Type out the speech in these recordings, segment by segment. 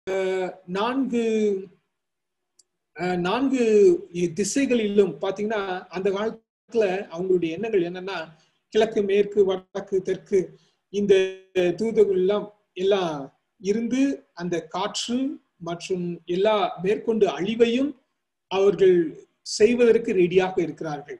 நான்கு நான்கு திசைகளிலும் பாத்தீங்கன்னா அந்த காலத்துல அவங்களுடைய எண்ணங்கள் என்னன்னா கிழக்கு மேற்கு வடக்கு தெற்கு இந்த தூதர்கள் எல்லாம் எல்லாம் இருந்து அந்த காற்று மற்றும் எல்லா மேற்கொண்டு அழிவையும் அவர்கள் செய்வதற்கு ரெடியாக இருக்கிறார்கள்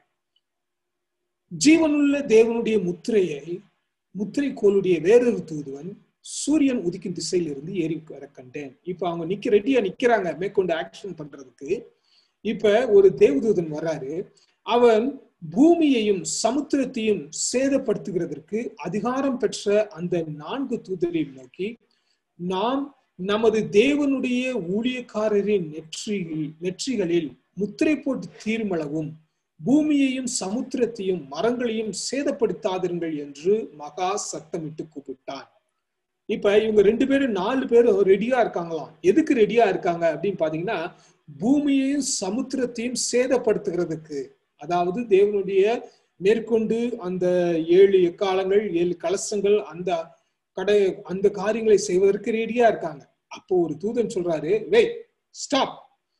ஜீவனுள்ள தேவனுடைய முத்திரையை முத்திரை கோளுடைய வேறொரு தூதுவன் சூரியன் உதிக்கும் திசையில இருந்து ஏறி வர கண்டேன் இப்ப அவங்க நிக்க ரெடியா நிக்கிறாங்க மேற்கொண்டு ஆக்ஷன் பண்றதுக்கு இப்ப ஒரு தேவதூதன் வர்றாரு அவன் பூமியையும் சமுத்திரத்தையும் சேதப்படுத்துகிறதற்கு அதிகாரம் பெற்ற அந்த நான்கு தூதரை நோக்கி நாம் நமது தேவனுடைய ஊழியக்காரரின் நெற்றியில் நெற்றிகளில் முத்திரை போட்டு தீர்மளவும் பூமியையும் சமுத்திரத்தையும் மரங்களையும் சேதப்படுத்தாதிருங்கள் என்று மகா சத்தமிட்டு கூப்பிட்டான் இப்ப இவங்க ரெண்டு பேரும் நாலு பேரும் ரெடியா இருக்காங்களாம் எதுக்கு ரெடியா இருக்காங்க அப்படின்னு பாத்தீங்கன்னா பூமியையும் சமுத்திரத்தையும் சேதப்படுத்துகிறதுக்கு அதாவது தேவனுடைய மேற்கொண்டு அந்த ஏழு எக்காலங்கள் ஏழு கலசங்கள் அந்த கடை அந்த காரியங்களை செய்வதற்கு ரெடியா இருக்காங்க அப்போ ஒரு தூதன் சொல்றாரு வே ஸ்டாப்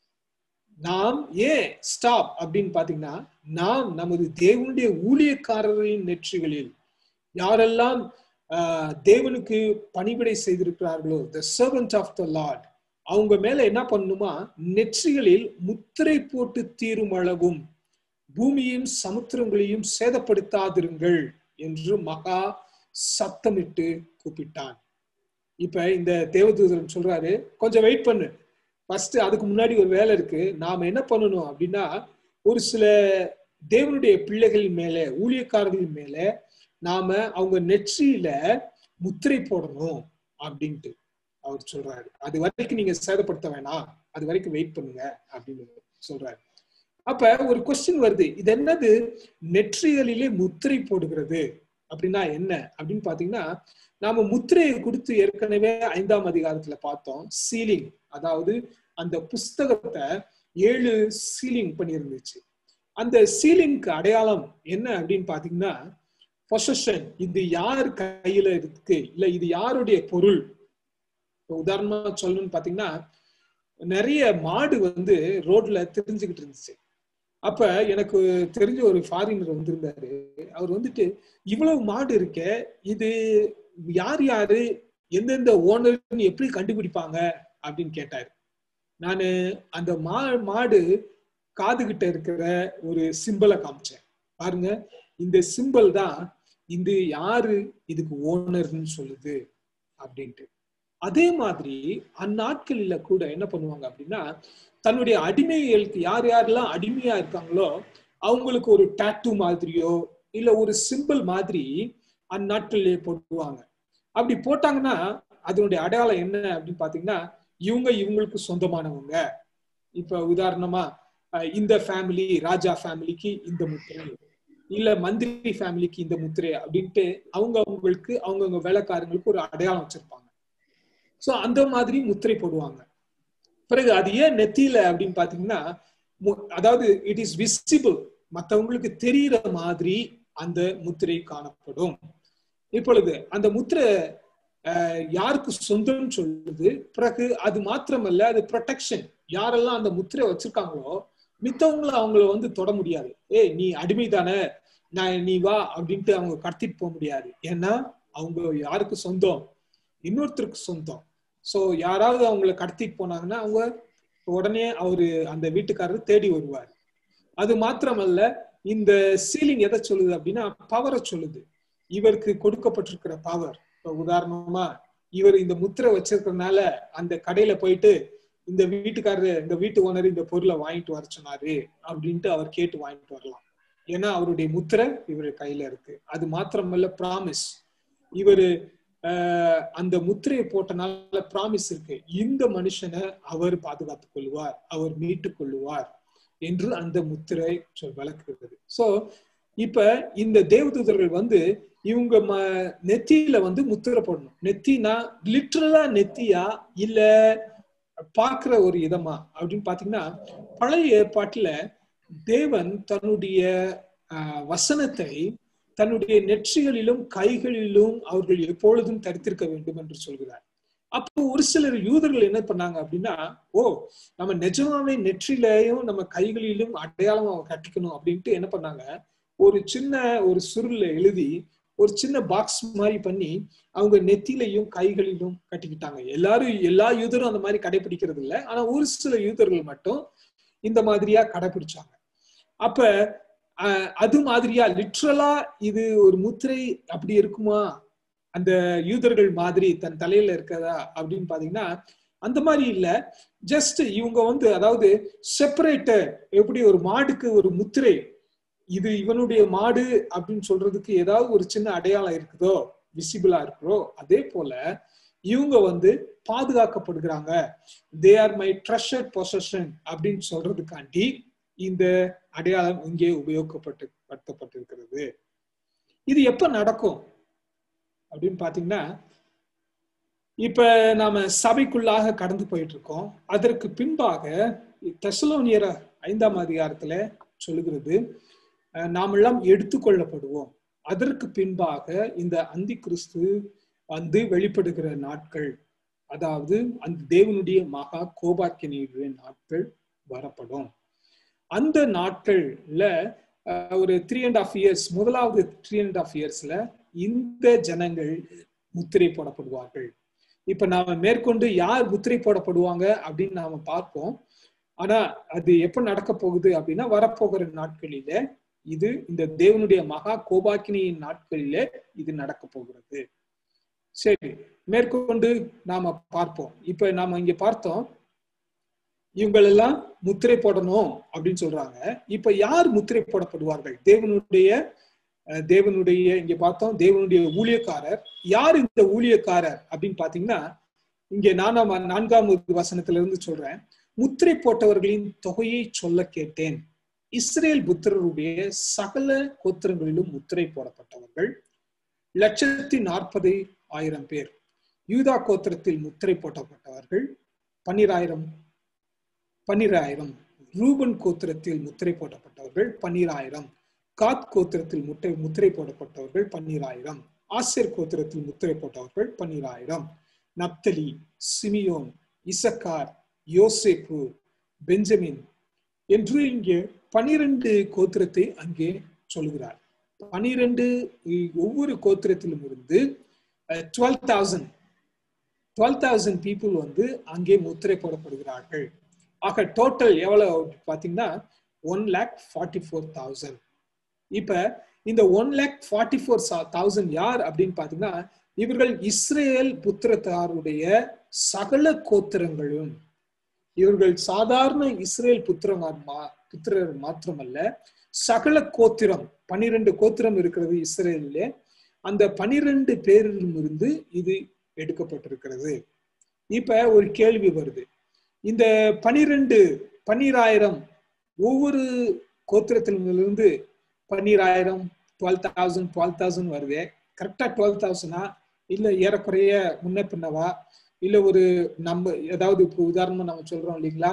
நாம் ஏன் ஸ்டாப் அப்படின்னு பாத்தீங்கன்னா நாம் நமது தேவனுடைய ஊழியக்காரரின் நெற்றிகளில் யாரெல்லாம் தேவனுக்கு பணிவிடை செய்திருக்கிறார்களோ the servant of the lord அவங்க மேல என்ன பண்ணணுமா நெற்றிகளில் முத்திரை போட்டு தீரும் அளவும் பூமியும் சமுத்திரங்களையும் சேதப்படுத்தாதிருங்கள் என்று மகா சத்தமிட்டு கூப்பிட்டான் இப்ப இந்த தேவதூதரன் சொல்றாரு கொஞ்சம் வெயிட் பண்ணு ஃபர்ஸ்ட் அதுக்கு முன்னாடி ஒரு வேலை இருக்கு நாம என்ன பண்ணணும் அப்படின்னா ஒரு சில தேவனுடைய பிள்ளைகள் மேல ஊழியக்காரர்கள் மேல நாம அவங்க நெற்றியில முத்திரை போடணும் அப்படின்ட்டு அவர் சொல்றாரு அது வரைக்கும் நீங்க சேதப்படுத்த வேணாம் அது வரைக்கும் வெயிட் பண்ணுங்க அப்படின்னு சொல்றாரு அப்ப ஒரு கொஸ்டின் வருது இது என்னது நெற்றிகளிலே முத்திரை போடுகிறது அப்படின்னா என்ன அப்படின்னு பாத்தீங்கன்னா நாம முத்திரையை கொடுத்து ஏற்கனவே ஐந்தாம் அதிகாரத்துல பார்த்தோம் சீலிங் அதாவது அந்த புஸ்தகத்தை ஏழு சீலிங் பண்ணியிருந்துச்சு அந்த சீலிங்க்கு அடையாளம் என்ன அப்படின்னு பாத்தீங்கன்னா பொசஷன் இது யார் கையில இருக்கு இல்ல இது யாருடைய பொருள் உதாரணமா சொல்லணும்னு பாத்தீங்கன்னா நிறைய மாடு வந்து ரோட்ல தெரிஞ்சுக்கிட்டு இருந்துச்சு அப்ப எனக்கு தெரிஞ்ச ஒரு ஃபாரினர் வந்திருந்தாரு அவர் வந்துட்டு இவ்வளவு மாடு இருக்க இது யார் யாரு எந்தெந்த ஓனர்னு எப்படி கண்டுபிடிப்பாங்க அப்படின்னு கேட்டாரு நானு அந்த மா மாடு காது கிட்ட இருக்கிற ஒரு சிம்பிளை காமிச்சேன் பாருங்க இந்த சிம்பிள் தான் இது யாரு இதுக்கு ஓனர்னு சொல்லுது அப்படின்ட்டு அதே மாதிரி அந்நாட்களில கூட என்ன பண்ணுவாங்க அப்படின்னா தன்னுடைய அடிமைகளுக்கு யார் யாரெல்லாம் அடிமையா இருக்காங்களோ அவங்களுக்கு ஒரு டாட்டூ மாதிரியோ இல்ல ஒரு சிம்பிள் மாதிரி அந்நாட்களிலே போட்டுவாங்க அப்படி போட்டாங்கன்னா அதனுடைய அடையாளம் என்ன அப்படின்னு பாத்தீங்கன்னா இவங்க இவங்களுக்கு சொந்தமானவங்க இப்ப உதாரணமா இந்த ஃபேமிலி ராஜா ஃபேமிலிக்கு இந்த முத்திரை இல்ல மந்திரி ஃபேமிலிக்கு இந்த முத்திரை அப்படின்ட்டு அவங்க அவங்களுக்கு அவங்கவுங்க வேலைக்காரங்களுக்கு ஒரு அடையாளம் வச்சிருப்பாங்க சோ அந்த மாதிரி முத்திரை போடுவாங்க பிறகு அது ஏன் நெத்தியில அப்படின்னு பாத்தீங்கன்னா அதாவது இட் இஸ் விசிபிள் மற்றவங்களுக்கு தெரிகிற மாதிரி அந்த முத்திரை காணப்படும் இப்பொழுது அந்த முத்திரை யாருக்கு சொந்தம்னு சொல்லுது பிறகு அது மாத்திரமல்ல அது ப்ரொடெக்ஷன் யாரெல்லாம் அந்த முத்திரை வச்சிருக்காங்களோ மித்தவங்களை அவங்கள வந்து தொட முடியாது ஏய் நீ அடிமை தானே நான் நீ வா அப்படின்ட்டு அவங்க கடத்திட்டு போக முடியாது ஏன்னா அவங்க யாருக்கு சொந்தம் இன்னொருத்தருக்கு சொந்தம் சோ யாராவது அவங்கள கடத்திட்டு போனாங்கன்னா அவங்க உடனே அவரு அந்த வீட்டுக்காரர் தேடி வருவார் அது மாத்திரமல்ல இந்த சீலிங் எதை சொல்லுது அப்படின்னா பவரை சொல்லுது இவருக்கு கொடுக்கப்பட்டிருக்கிற பவர் இப்போ உதாரணமா இவர் இந்த முத்திரை வச்சிருக்கிறதுனால அந்த கடையில போயிட்டு இந்த வீட்டுக்காரரு இந்த வீட்டு ஓனர் இந்த பொருளை வாங்கிட்டு வர சொன்னாரு அப்படின்ட்டு அவர் கேட்டு வாங்கிட்டு வரலாம் ஏன்னா அவருடைய முத்திரை இவர் கையில இருக்கு அது மாத்திரமல்ல ப்ராமிஸ் இவரு அந்த முத்திரையை போட்டனால ப்ராமிஸ் இருக்கு இந்த மனுஷனை அவர் பாதுகாத்துக் கொள்வார் அவர் மீட்டு கொள்ளுவார் என்று அந்த முத்திரை சொல் விளக்குகிறது சோ இப்ப இந்த தேவதூதர்கள் வந்து இவங்க ம நெத்தியில வந்து முத்திரை போடணும் நெத்தினா லிட்ரலா நெத்தியா இல்ல பாக்குற ஒரு இதமா அப்படின்னு பாத்தீங்கன்னா பழைய ஏற்பாட்டுல தேவன் தன்னுடைய வசனத்தை தன்னுடைய நெற்றிகளிலும் கைகளிலும் அவர்கள் எப்பொழுதும் தரித்திருக்க வேண்டும் என்று சொல்கிறார் அப்போ ஒரு சிலர் யூதர்கள் என்ன பண்ணாங்க அப்படின்னா ஓ நம்ம நிஜமாவே நெற்றிலையும் நம்ம கைகளிலும் அடையாளம் கட்டிக்கணும் அப்படின்ட்டு என்ன பண்ணாங்க ஒரு சின்ன ஒரு சுருள்ல எழுதி ஒரு சின்ன பாக்ஸ் மாதிரி பண்ணி அவங்க நெத்திலையும் கைகளிலும் கட்டிக்கிட்டாங்க எல்லாரும் எல்லா யூதரும் அந்த மாதிரி கடைபிடிக்கிறது இல்லை ஆனா ஒரு சில யூதர்கள் மட்டும் இந்த மாதிரியா கடைபிடிச்சாங்க அப்ப அது மாதிரியா லிட்ரலா இது ஒரு முத்திரை அப்படி இருக்குமா அந்த யூதர்கள் மாதிரி தன் தலையில இருக்கதா அப்படின்னு பாத்தீங்கன்னா அந்த மாதிரி இல்ல ஜஸ்ட் இவங்க வந்து அதாவது செப்பரேட்டர் எப்படி ஒரு மாடுக்கு ஒரு முத்திரை இது இவனுடைய மாடு அப்படின்னு சொல்றதுக்கு ஏதாவது ஒரு சின்ன அடையாளம் இருக்குதோ விசிபிளா இருக்கிறோ அதே போல இவங்க வந்து பாதுகாக்கப்படுகிறாங்க they are my treasured possession அப்படின்னு சொல்றதுக்காண்டி இந்த அடையாளம் இங்கே உபயோகப்பட்டு படுத்தப்பட்டிருக்கிறது இது எப்ப நடக்கும் அப்படின்னு பாத்தீங்கன்னா இப்ப நாம சபைக்குள்ளாக கடந்து போயிட்டு இருக்கோம் அதற்கு பின்பாக தெசலோனியர ஐந்தாம் அதிகாரத்துல சொல்லுகிறது நாமெல்லாம் எடுத்துக்கொள்ளப்படுவோம் அதற்கு பின்பாக இந்த அந்தி கிறிஸ்து வந்து வெளிப்படுகிற நாட்கள் அதாவது அந்த தேவனுடைய மகா கோபாக்கினுடைய நாட்கள் வரப்படும் அந்த நாட்கள்ல ஒரு த்ரீ அண்ட் ஆஃப் இயர்ஸ் முதலாவது த்ரீ அண்ட் ஆஃப் இயர்ஸ்ல இந்த ஜனங்கள் முத்திரை போடப்படுவார்கள் இப்ப நாம மேற்கொண்டு யார் முத்திரை போடப்படுவாங்க அப்படின்னு நாம பார்ப்போம் ஆனா அது எப்ப நடக்க போகுது அப்படின்னா வரப்போகிற நாட்களில இது இந்த தேவனுடைய மகா கோபாக்கினியின் நாட்களில இது நடக்க போகிறது சரி மேற்கொண்டு நாம பார்ப்போம் இப்ப நாம இங்க பார்த்தோம் இவங்களெல்லாம் முத்திரை போடணும் அப்படின்னு சொல்றாங்க இப்ப யார் முத்திரை போடப்படுவார்கள் தேவனுடைய தேவனுடைய இங்க பார்த்தோம் தேவனுடைய ஊழியக்காரர் யார் இந்த ஊழியக்காரர் அப்படின்னு பாத்தீங்கன்னா இங்க நானாம் நான்காம் வசனத்துல இருந்து சொல்றேன் முத்திரை போட்டவர்களின் தொகையை சொல்ல கேட்டேன் இஸ்ரேல் புத்திரருடைய சகல கோத்திரங்களிலும் முத்திரை போடப்பட்டவர்கள் லட்சத்தி நாற்பது ஆயிரம் பேர் யூதா கோத்திரத்தில் முத்திரை போட்டப்பட்டவர்கள் பன்னிராயிரம் பன்னிராயிரம் ரூபன் கோத்திரத்தில் முத்திரை போடப்பட்டவர்கள் பன்னிராயிரம் காத் கோத்திரத்தில் முட்டை முத்திரை போடப்பட்டவர்கள் பன்னிராயிரம் ஆசிர் கோத்திரத்தில் முத்திரை போட்டவர்கள் பன்னிராயிரம் நப்தலி சிமியோன் இசக்கார் யோசேப்பு பெஞ்சமின் என்று இங்கே பனிரெண்டு கோத்திரத்தை அங்கே சொல்கிறார் பனிரெண்டு ஒவ்வொரு கோத்திரத்திலும் இருந்து twelve thousand twelve thousand people வந்து அங்கே முத்திரை போடப்படுகிறார்கள் ஆக டோட்டல் எவ்வளவு பாத்தீங்கன்னா one lakh forty four thousand இப்ப இந்த one lakh forty four thousand யார் அப்படின்னு பாத்தீங்கன்னா இவர்கள் இஸ்ரேல் புத்திரத்தாருடைய சகல கோத்திரங்களும் இவர்கள் சாதாரண இஸ்ரேல் புத்திரங்க புத்திரர் மாத்திரமல்ல சகல கோத்திரம் பனிரெண்டு கோத்திரம் இருக்கிறது இஸ்ரேலிலே அந்த பனிரெண்டு பேரிலும் இருந்து இது எடுக்கப்பட்டிருக்கிறது இப்ப ஒரு கேள்வி வருது இந்த பனிரெண்டு பன்னிராயிரம் ஒவ்வொரு கோத்திரத்திலிருந்து பன்னிராயிரம் டுவெல் தௌசண்ட் டுவெல் தௌசண்ட் வருது கரெக்டா டுவெல் தௌசண்டா இல்ல ஏறக்குறைய முன்ன பின்னவா இல்ல ஒரு நம்ம ஏதாவது இப்போ உதாரணமா நம்ம சொல்றோம் இல்லைங்களா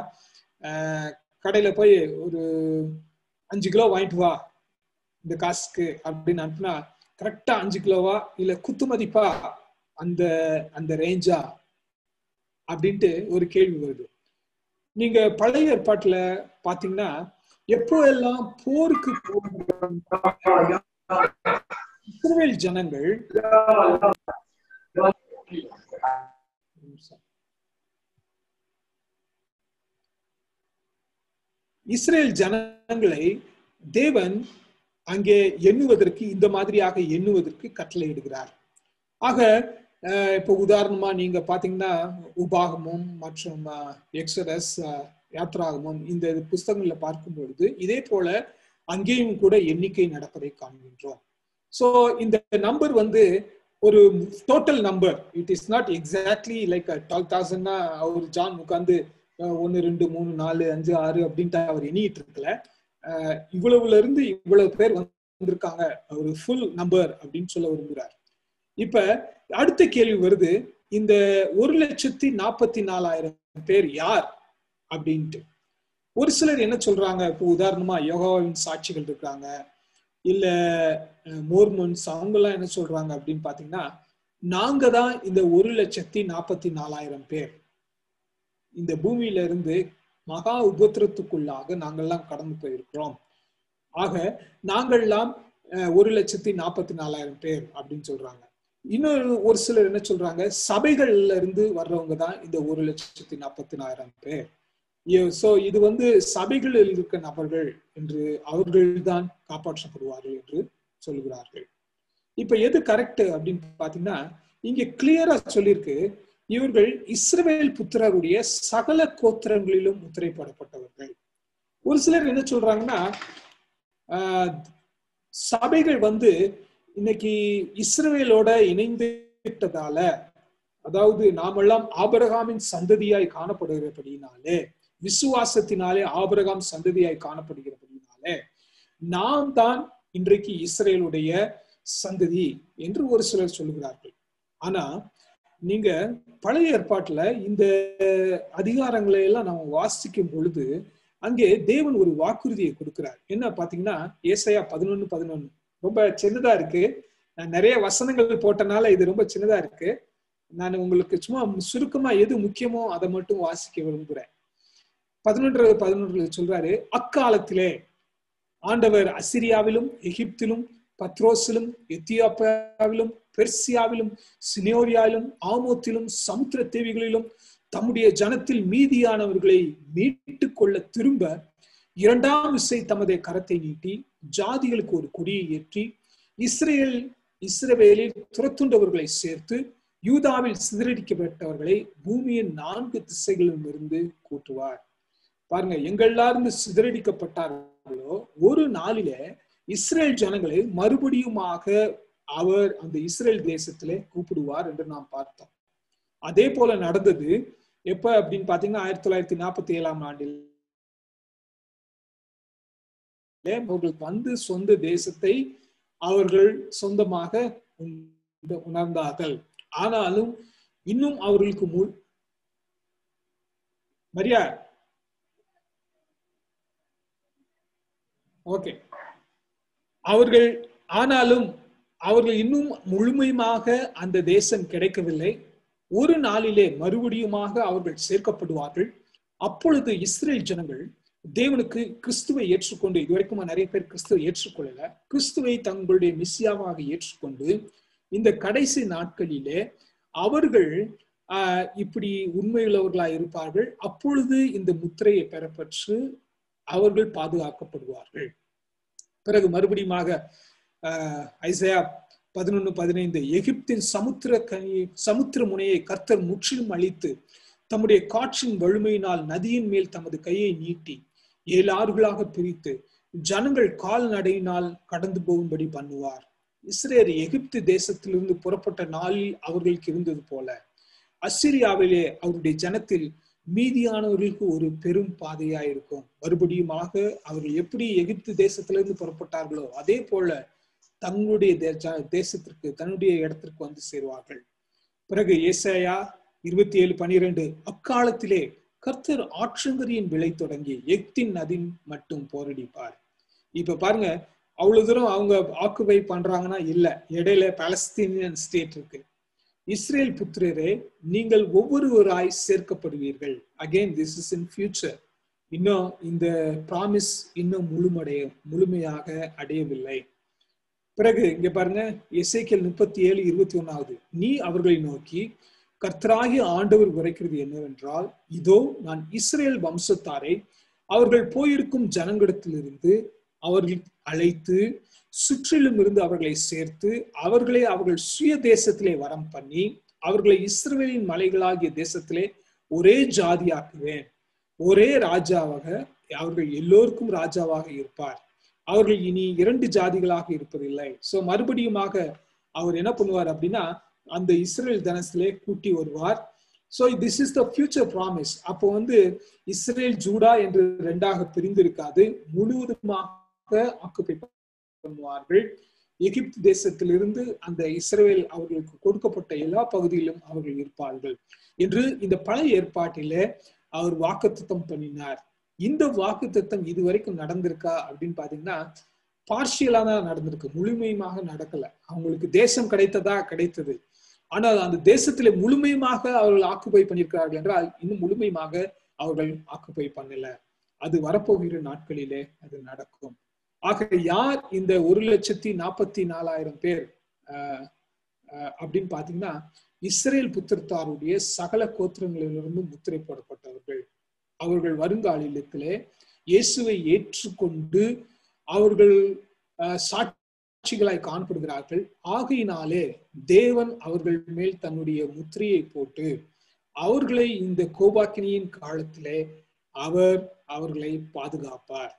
கடையில போய் ஒரு அஞ்சு கிலோ வாங்கிட்டு வா இந்த காசுக்கு அப்படின்னு அனுப்புனா கரெக்டா அஞ்சு கிலோவா இல்ல குத்து மதிப்பா அந்த அந்த ரேஞ்சா அப்படின்ட்டு ஒரு கேள்வி வருது நீங்க பழைய ஏற்பாட்டுல பாத்தீங்கன்னா எப்போ எல்லாம் போருக்கு இஸ்ரேல் ஜனங்கள் இஸ்ரேல் ஜனங்களை தேவன் அங்கே எண்ணுவதற்கு இந்த மாதிரியாக எண்ணுவதற்கு கட்டளையிடுகிறார் ஆக இப்போ உதாரணமா நீங்க பாத்தீங்கன்னா உபாகமும் மற்றும் எக்ஸரஸ் யாத்ராகமும் இந்த புஸ்தகங்கள்ல பார்க்கும் பொழுது இதே போல அங்கேயும் கூட எண்ணிக்கை நடப்பதை காண்கின்றோம் ஸோ இந்த நம்பர் வந்து ஒரு total number it is not exactly like twelve தௌசண்ட்னா அவர் ஜான் உட்காந்து ஒன்று ரெண்டு மூணு நாலு அஞ்சு ஆறு அப்படின்ட்டு அவர் எண்ணிட்டு இருக்கல இவ்வளவுல இருந்து இவ்வளவு பேர் வந்திருக்காங்க ஒரு ஃபுல் நம்பர் அப்படின்னு சொல்ல விரும்புகிறார் இப்ப அடுத்த கேள்வி வருது இந்த ஒரு லட்சத்தி நாற்பத்தி நாலாயிரம் பேர் யார் அப்படின்ட்டு ஒரு சிலர் என்ன சொல்றாங்க இப்போ உதாரணமா யோகாவின் சாட்சிகள் இருக்காங்க இல்ல மோர்மன்ஸ் அவங்க எல்லாம் என்ன சொல்றாங்க அப்படின்னு பாத்தீங்கன்னா நாங்க தான் இந்த ஒரு லட்சத்தி நாற்பத்தி நாலாயிரம் பேர் இந்த பூமியில இருந்து மகா உபத்திரத்துக்குள்ளாக நாங்கள்லாம் கடந்து போயிருக்கிறோம் ஆக நாங்கள்லாம் ஒரு லட்சத்தி நாற்பத்தி நாலாயிரம் பேர் அப்படின்னு சொல்றாங்க இன்னொரு ஒரு சிலர் என்ன சொல்றாங்க சபைகள்ல இருந்து வர்றவங்க தான் இந்த ஒரு லட்சத்தி நாற்பத்தி நாயிரம் பேர் சோ இது வந்து சபைகளில் இருக்க நபர்கள் என்று அவர்கள்தான் காப்பாற்றப்படுவார்கள் என்று சொல்லுகிறார்கள் இப்ப எது கரெக்ட் அப்படின்னு பாத்தீங்கன்னா இங்க கிளியரா சொல்லியிருக்கு இவர்கள் இஸ்ரவேல் புத்திரருடைய சகல கோத்திரங்களிலும் முத்திரைப்படப்பட்டவர்கள் ஒரு சிலர் என்ன சொல்றாங்கன்னா சபைகள் வந்து இன்னைக்கு இஸ்ரவேலோட இணைந்து விட்டதால அதாவது நாமெல்லாம் ஆபரகாமின் சந்ததியாய் காணப்படுகிறபடினாலே விசுவாசத்தினாலே ஆபரகாம் சந்ததியாய் காணப்படுகிறபடினாலே நாம் தான் இன்றைக்கு இஸ்ரேலுடைய சந்ததி என்று ஒரு சிலர் சொல்லுகிறார்கள் ஆனா நீங்க பழைய ஏற்பாட்டுல இந்த அதிகாரங்களை எல்லாம் நம்ம வாசிக்கும் பொழுது அங்கே தேவன் ஒரு வாக்குறுதியை கொடுக்கிறார் என்ன பாத்தீங்கன்னா ஏசையா பதினொன்னு பதினொன்னு ரொம்ப சின்னதா இருக்கு நான் நிறைய வசனங்கள் போட்டனால இது ரொம்ப சின்னதா இருக்கு நான் உங்களுக்கு சும்மா சுருக்கமா எது முக்கியமோ அதை மட்டும் வாசிக்க விரும்புகிறேன் பதினொன்று பதினொன்றுல சொல்றாரு அக்காலத்திலே ஆண்டவர் அசிரியாவிலும் எகிப்திலும் பத்ரோஸிலும் எத்தியோப்பியாவிலும் பெர்சியாவிலும் சினோரியாவிலும் ஆமோத்திலும் சமுத்திர தேவிகளிலும் தம்முடைய ஜனத்தில் மீதியானவர்களை மீட்டு கொள்ள திரும்ப இரண்டாம் விசை தமது கரத்தை நீட்டி ஜாதிகளுக்கு ஒரு கொடியை ஏற்றி இஸ்ரேல் இஸ்ரவேலில் துரத்துண்டவர்களை சேர்த்து யூதாவில் சிதறடிக்கப்பட்டவர்களை பூமியின் நான்கு திசைகளிலும் இருந்து கூட்டுவார் பாருங்க எங்கெல்லாருந்து சிதறடிக்கப்பட்டார்களோ ஒரு நாளில இஸ்ரேல் ஜனங்களை மறுபடியுமாக அவர் அந்த இஸ்ரேல் தேசத்திலே கூப்பிடுவார் என்று நாம் பார்த்தோம் அதே போல நடந்தது எப்ப அப்படின்னு பாத்தீங்கன்னா ஆயிரத்தி தொள்ளாயிரத்தி நாற்பத்தி ஏழாம் ஆண்டில் அவர்கள் வந்து சொந்த தேசத்தை அவர்கள் சொந்தமாக உணர்ந்தார்கள் ஆனாலும் இன்னும் அவர்களுக்கு முள் மரியா ஓகே அவர்கள் ஆனாலும் அவர்கள் இன்னும் முழுமையாக அந்த தேசம் கிடைக்கவில்லை ஒரு நாளிலே மறுபடியுமாக அவர்கள் சேர்க்கப்படுவார்கள் அப்பொழுது இஸ்ரேல் ஜனங்கள் தேவனுக்கு கிறிஸ்துவை ஏற்றுக்கொண்டு இதுவரைக்கும் நிறைய பேர் கிறிஸ்துவை ஏற்றுக்கொள்ளல கிறிஸ்துவை தங்களுடைய மிஸ்ஸியாவாக ஏற்றுக்கொண்டு இந்த கடைசி நாட்களிலே அவர்கள் ஆஹ் இப்படி உண்மையுள்ளவர்களாய் இருப்பார்கள் அப்பொழுது இந்த முத்திரையை பெறப்பற்று அவர்கள் பாதுகாக்கப்படுவார்கள் பிறகு மறுபடியுமாக ஆஹ் ஐசையா பதினொன்னு பதினைந்து எகிப்தின் சமுத்திர கனி சமுத்திர முனையை கர்த்தர் முற்றிலும் அழித்து தம்முடைய காற்றின் வலிமையினால் நதியின் மேல் தமது கையை நீட்டி ஏழு ஆறுகளாக பிரித்து ஜனங்கள் கால்நடையினால் கடந்து போகும்படி பண்ணுவார் இஸ்ரேல் எகிப்து தேசத்திலிருந்து புறப்பட்ட நாளில் அவர்களுக்கு இருந்தது போல அசிரியாவிலே அவருடைய ஜனத்தில் மீதியானவர்களுக்கு ஒரு பெரும் பாதையா இருக்கும் மறுபடியுமாக அவர்கள் எப்படி எகிப்து தேசத்திலிருந்து புறப்பட்டார்களோ அதே போல தங்களுடைய தேசத்திற்கு தன்னுடைய இடத்திற்கு வந்து சேருவார்கள் பிறகு ஏசாயா இருபத்தி ஏழு பனிரெண்டு அக்காலத்திலே கர்த்தர் ஆற்றங்கரியின் விலை தொடங்கி எக்தின் நதி மட்டும் போரடிப்பார் இப்ப பாருங்க அவ்வளவு தூரம் அவங்க ஆக்குபை பண்றாங்கன்னா இல்ல இடையில பாலஸ்தீனியன் ஸ்டேட் இருக்கு இஸ்ரேல் புத்திரரே நீங்கள் ஒவ்வொருவராய் சேர்க்கப்படுவீர்கள் again this is in future இன்னும் இந்த ப்ராமிஸ் இன்னும் முழுமடைய முழுமையாக அடையவில்லை பிறகு இங்க பாருங்க எசைக்கல் முப்பத்தி ஏழு இருபத்தி ஒன்னாவது நீ அவர்களை நோக்கி கர்த்தராகி ஆண்டவர் உரைக்கிறது என்னவென்றால் இதோ நான் இஸ்ரேல் வம்சத்தாரை அவர்கள் போயிருக்கும் ஜனங்களிடத்திலிருந்து அவர்கள் அழைத்து சுற்றிலும் இருந்து அவர்களை சேர்த்து அவர்களை அவர்கள் சுய தேசத்திலே வரம் பண்ணி அவர்களை இஸ்ரேலின் மலைகளாகிய தேசத்திலே ஒரே ஜாதியாக்குவேன் ஒரே ராஜாவாக அவர்கள் எல்லோருக்கும் ராஜாவாக இருப்பார் அவர்கள் இனி இரண்டு ஜாதிகளாக இருப்பதில்லை சோ மறுபடியுமாக அவர் என்ன பண்ணுவார் அப்படின்னா அந்த இஸ்ரேல் தனத்திலே கூட்டி வருவார் so this is the future promise அப்போ வந்து இஸ்ரேல் ஜூடா என்று ரெண்டாக பிரிந்திருக்காது முழுவதுமாக ஆக்குப்பை பண்ணுவார்கள் எகிப்து தேசத்திலிருந்து அந்த இஸ்ரேல் அவர்களுக்கு கொடுக்கப்பட்ட எல்லா பகுதியிலும் அவர்கள் இருப்பார்கள் என்று இந்த பழைய ஏற்பாட்டில அவர் வாக்குத்தத்தம் பண்ணினார் இந்த வாக்கு தத்தம் இதுவரைக்கும் நடந்திருக்கா அப்படின்னு பாத்தீங்கன்னா பார்ஷியலா தான் நடந்திருக்கு முழுமையுமாக நடக்கல அவங்களுக்கு தேசம் கிடைத்ததா கிடைத்தது ஆனால் அந்த தேசத்திலே முழுமையுமாக அவர்கள் ஆக்குபை பண்ணியிருக்கிறார்கள் என்றால் இன்னும் முழுமையுமாக அவர்கள் ஆக்குபை பண்ணல அது வரப்போகிற நாட்களிலே அது நடக்கும் ஆக யார் இந்த ஒரு லட்சத்தி நாற்பத்தி நாலாயிரம் பேர் ஆஹ் ஆஹ் அப்படின்னு பாத்தீங்கன்னா இஸ்ரேல் புத்திரத்தாருடைய சகல கோத்திரங்களிலிருந்து முத்திரை போடப்பட்டவர்கள் அவர்கள் வருங்காலத்திலே இயேசுவை ஏற்றுக்கொண்டு அவர்கள் சாட்சிகளாய் காணப்படுகிறார்கள் ஆகையினாலே தேவன் அவர்கள் மேல் தன்னுடைய முத்திரையை போட்டு அவர்களை இந்த கோபாக்கினியின் காலத்திலே அவர் அவர்களை பாதுகாப்பார்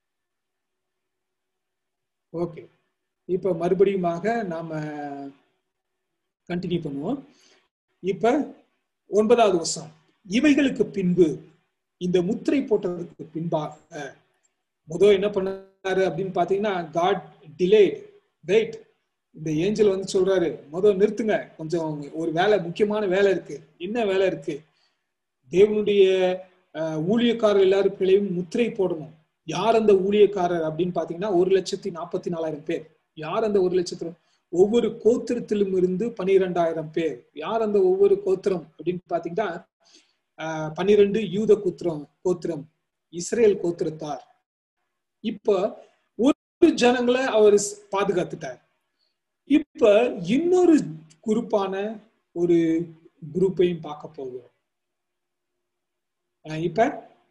ஓகே இப்ப மறுபடியுமாக நாம கண்டினியூ பண்ணுவோம் இப்ப ஒன்பதாவது வருஷம் இவைகளுக்கு பின்பு இந்த முத்திரை போட்டதற்கு பின்பாக முதல் என்ன பண்ணாரு அப்படின்னு பாத்தீங்கன்னா காட் டிலேட் வெயிட் இந்த ஏஞ்சல் வந்து சொல்றாரு முதல் நிறுத்துங்க கொஞ்சம் ஒரு வேலை முக்கியமான வேலை இருக்கு என்ன வேலை இருக்கு தேவனுடைய ஊழியக்காரர் எல்லாரும் பிள்ளையும் முத்திரை போடணும் யார் அந்த ஊழியக்காரர் அப்படின்னு பாத்தீங்கன்னா ஒரு லட்சத்தி நாற்பத்தி நாலாயிரம் பேர் யார் அந்த ஒரு லட்சத்துல ஒவ்வொரு கோத்திரத்திலும் இருந்து பனிரெண்டாயிரம் பேர் யார் அந்த ஒவ்வொரு கோத்திரம் அப்படின்னு பாத்தீங்கன்னா பன்னிரெண்டு யூத கோத்திரம் கோத்திரம் இஸ்ரேல் கோத்திரத்தார் இப்ப ஒரு ஜனங்களை அவர் பாதுகாத்துட்டார் இப்ப இன்னொரு குரூப்பான ஒரு குரூப்பையும் பார்க்க போகிறோம் இப்ப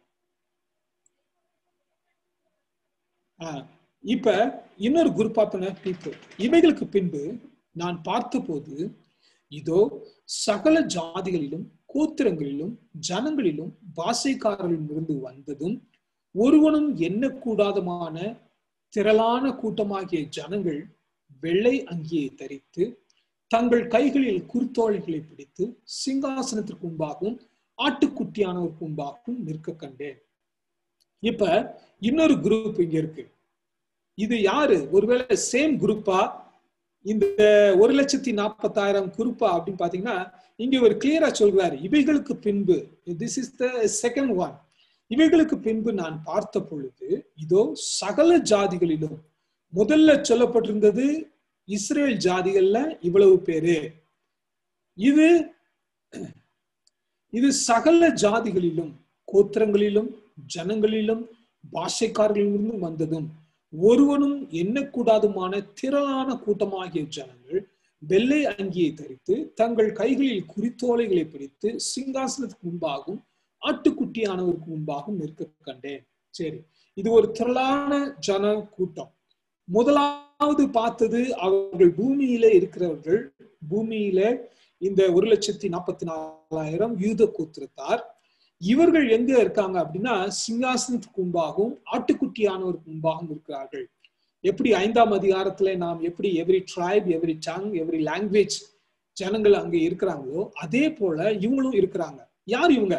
இப்ப இன்னொரு குரூப் ஆஃப் பீப்புள் இவைகளுக்கு பின்பு நான் பார்த்தபோது இதோ சகல ஜாதிகளிலும் கோத்திரங்களிலும் ஜனங்களிலும் பாசைக்காரர்களிடம் இருந்து வந்ததும் ஒருவனும் எண்ணக்கூடாதமான திரளான கூட்டமாகிய ஜனங்கள் வெள்ளை அங்கியை தரித்து தங்கள் கைகளில் குருத்தோலைகளை பிடித்து சிங்காசனத்திற்கு முன்பாகவும் ஆட்டுக்குட்டியானவருக்கு முன்பாகவும் நிற்க கண்டேன் இப்ப இன்னொரு குரூப் இங்க இருக்கு இது யாரு ஒருவேளை சேம் குரூப்பா இந்த ஒரு லட்சத்தி நாற்பத்தாயிரம் குரூப்பா அப்படின்னு பாத்தீங்கன்னா இங்க ஒரு கிளியரா சொல்கிறாரு இவைகளுக்கு பின்பு this is the second one இவைகளுக்கு பின்பு நான் பார்த்த பொழுது இதோ சகல ஜாதிகளிலும் முதல்ல சொல்லப்பட்டிருந்தது இஸ்ரேல் ஜாதிகள்ல இவ்வளவு பேரு இது இது சகல ஜாதிகளிலும் கோத்திரங்களிலும் ஜனங்களிலும் பாஷைக்காரர்களிலிருந்தும் வந்ததும் ஒருவனும் எண்ணக்கூடாதுமான திரளான கூட்டமாகிய ஜனங்கள் வெள்ளை அங்கியை தரித்து தங்கள் கைகளில் குறித்தோலைகளை பிடித்து சிங்காசனத்துக்கு முன்பாகவும் ஆட்டுக்குட்டியானவருக்கு முன்பாகவும் நிற்க கண்டேன் சரி இது ஒரு திரளான ஜன கூட்டம் முதலாவது பார்த்தது அவர்கள் பூமியில இருக்கிறவர்கள் பூமியில இந்த ஒரு லட்சத்தி நாற்பத்தி நாலாயிரம் யூத கோத்திரத்தார் இவர்கள் எங்க இருக்காங்க அப்படின்னா சிங்காசனத்துக்கு முன்பாகவும் ஆட்டுக்குட்டியானவருக்கு முன்பாகவும் இருக்கிறார்கள் எப்படி ஐந்தாம் அதிகாரத்துல நாம் எப்படி every tribe every tongue every language ஜனங்கள் அங்க இருக்கிறாங்களோ அதே போல இவங்களும் இருக்கிறாங்க யார் இவங்க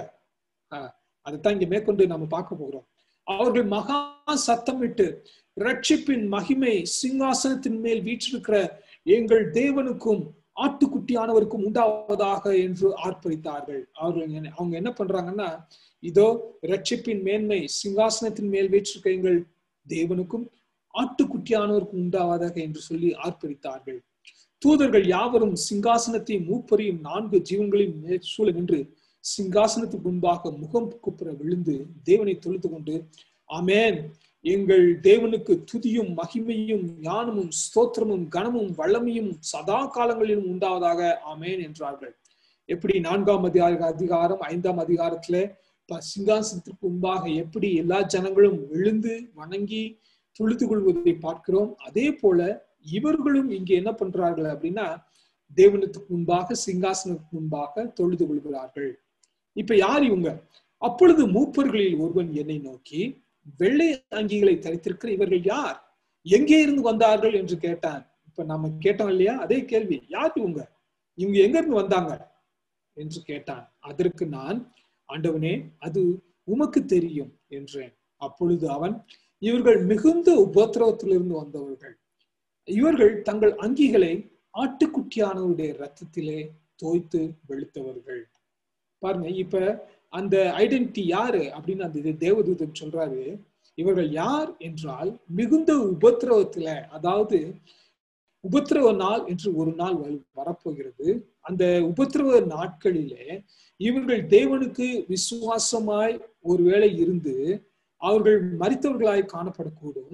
அதைத்தான் இங்க மேற்கொண்டு நம்ம பார்க்க போகிறோம் அவர்கள் மகா சத்தமிட்டு ரட்சிப்பின் மகிமை சிங்காசனத்தின் மேல் வீற்றிருக்கிற எங்கள் தேவனுக்கும் ஆட்டுக்குட்டியானவருக்கும் உண்டாவதாக என்று ஆர்ப்பரித்தார்கள் அவர்கள் அவங்க என்ன பண்றாங்கன்னா இதோ ரட்சிப்பின் மேன்மை சிங்காசனத்தின் மேல் வீற்றிருக்க எங்கள் தேவனுக்கும் ஆட்டுக்குட்டியானவருக்கும் உண்டாவதாக என்று சொல்லி ஆர்ப்பரித்தார்கள் தூதர்கள் யாவரும் சிங்காசனத்தையும் மூப்பரையும் நான்கு ஜீவன்களையும் மேல் சூழ நின்று சிங்காசனத்துக்கு முன்பாக முகம் குப்புற விழுந்து தேவனை தொழுது கொண்டு ஆமேன் எங்கள் தேவனுக்கு துதியும் மகிமையும் ஞானமும் ஸ்தோத்திரமும் கனமும் வல்லமையும் சதா காலங்களிலும் உண்டாவதாக ஆமேன் என்றார்கள் எப்படி நான்காம் அதிகார அதிகாரம் ஐந்தாம் அதிகாரத்துல சிங்காசனத்திற்கு முன்பாக எப்படி எல்லா ஜனங்களும் விழுந்து வணங்கி தொழுது கொள்வதை பார்க்கிறோம் அதே போல இவர்களும் இங்க என்ன பண்றார்கள் அப்படின்னா தேவனத்துக்கு முன்பாக சிங்காசனத்துக்கு முன்பாக தொழுது கொள்கிறார்கள் இப்ப யார் இவங்க அப்பொழுது மூப்பர்களில் ஒருவன் என்னை நோக்கி வெள்ளை அங்கிகளை தரித்திருக்கிற இவர்கள் யார் எங்கே இருந்து வந்தார்கள் என்று கேட்டான் இப்ப நம்ம கேட்டோம் இல்லையா அதே கேள்வி யார் இவங்க இவங்க எங்க இருந்து வந்தாங்க என்று கேட்டான் அதற்கு நான் ஆண்டவனே அது உமக்கு தெரியும் என்றேன் அப்பொழுது அவன் இவர்கள் மிகுந்த உபத்திரவத்திலிருந்து வந்தவர்கள் இவர்கள் தங்கள் அங்கிகளை ஆட்டுக்குட்டியானவருடைய ரத்தத்திலே தோய்த்து வெளுத்தவர்கள் பாருங்க இப்ப அந்த ஐடென்டிட்டி யாரு அப்படின்னு அந்த தேவதூதன் சொல்றாரு இவர்கள் யார் என்றால் மிகுந்த உபத்திரவத்துல அதாவது உபத்திரவ நாள் என்று ஒரு நாள் வரப்போகிறது அந்த உபத்திரவ நாட்களிலே இவர்கள் தேவனுக்கு விசுவாசமாய் ஒருவேளை இருந்து அவர்கள் மறித்தவர்களாய் காணப்படக்கூடும்